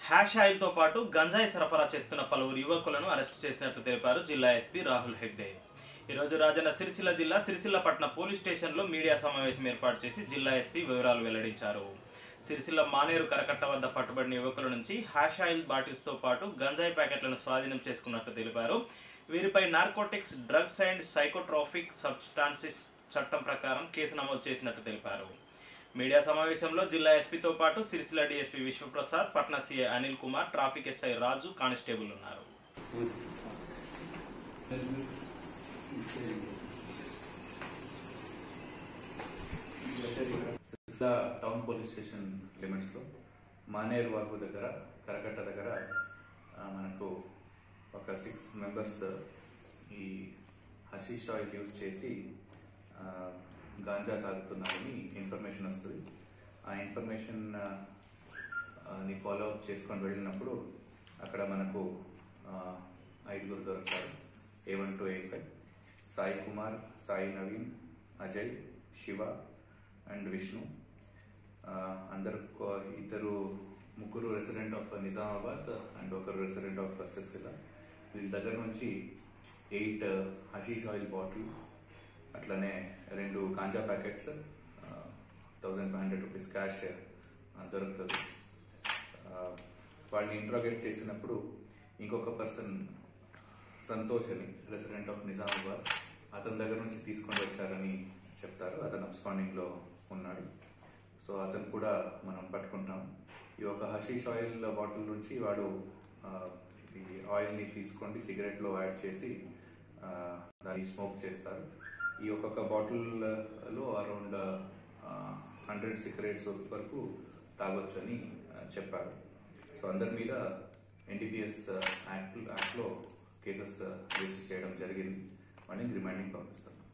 hash ఆయిల్తో పాటు గంజాయి సరఫరా చేస్తున్న పలువురు యువకులను అరెస్ట్ చేసినట్లు తెలిపారు జిల్లా ఎస్పీ రాహుల్ హెగ్డే ఈరోజు రాజన్న సిరిసిల్ల జిల్లా సిరిసిల్ల పట్టణ పోలీస్ స్టేషన్లో మీడియా సమావేశం ఏర్పాటు చేసి జిల్లా ఎస్పీ వివరాలు వెల్లడించారు సిరిసిల్ల మానేరు కరకట్ట వద్ద పట్టుబడిన యువకుల నుంచి హ్యాష్ ఆయిల్ బాటిల్స్తో పాటు గంజాయి ప్యాకెట్లను స్వాధీనం చేసుకున్నట్లు తెలిపారు వీరిపై narcotics drugs and psychotropic substances చట్టం ప్రకారం కేసు నమోదు చేసినట్లు తెలిపారు మీడియా సమావేశంలో జిల్లా ఎస్పీతో పాటు Sircilla DSP Vishwaprasad Patna CI Anil Kumar traffic SI Raju constable ఉన్నారు సిరిసిల్ల టౌన్ పోలీస్ స్టేషన్ లిమిట్స్లో మానేరు వాగు దగ్గర కరకట్ట దగ్గర ఆ, మనకు ఒక సిక్స్ మెంబర్స్ ఈ హషీష్ ఆయిల్ యూజ్ చేసి ఆ, గాంజా తాగుతున్నారని ఇన్ఫర్మేషన్ వస్తుంది ఆ ఇన్ఫర్మేషన్ ఆ, ఆ, ని ఫాలో అప్ చేసుకొని వెళ్ళినప్పుడు అక్కడ మనకు ఆ, ఐదుగురు దొరుకుతారు A one two A five Sai Kumar Sai Naveen Ajay Shiva and Vishnu ఆ, అందరు కో- ఇద్దరు ముగ్గురు రెసిడెంట్ ఆఫ్ నిజామాబాద్ అండ్ ఒకరు రెసిడెంట్ ఆఫ్ సిరిసిల్ల వీళ్ళ దగ్గర నుంచి ఎయిట్ హషీష్ ఆయిల్ బాటిల్ అట్లనే రెండు ganja packets thousand five hundred rupees cash దొరుకుతుంది ఆ, వాళ్ళని ఇంట్రాగేట్ చేసినప్పుడు ఇంకొక పర్సన్ సంతోష్ అని రెసిడెంట్ ఆఫ్ నిజామాబాద్ అతని దగ్గర నుంచి తీసుకొని వచ్చారని చెప్తారు అతను అబ్స్పాండింగ్ లో ఉన్నాడు సో అతను కూడా మనం పట్టుకుంటాం ఈ ఒక హషీష్ ఆయిల్ బాటిల్ నుంచి వాడు ఆ, ఈ ఆయిల్ ని తీసుకోండి సిగరెట్ లో యాడ్ చేసి ఆ, దాన్ని స్మోక్ చేస్తారు ఈ ఒక్కొక్క బాటిల్ లో అరౌండ్ హండ్రెడ్ సిగరెట్స్ వరకు తాగొచ్చు అని ఆ, చెప్పారు సో అందరి మీద ఎన్డీపీఎస్ యాక్ట్ యాక్ట్లో కేసెస్ రిజిస్టర్ చేయడం జరిగింది వాళ్ళని రిమైండింగ్ పంపిస్తాం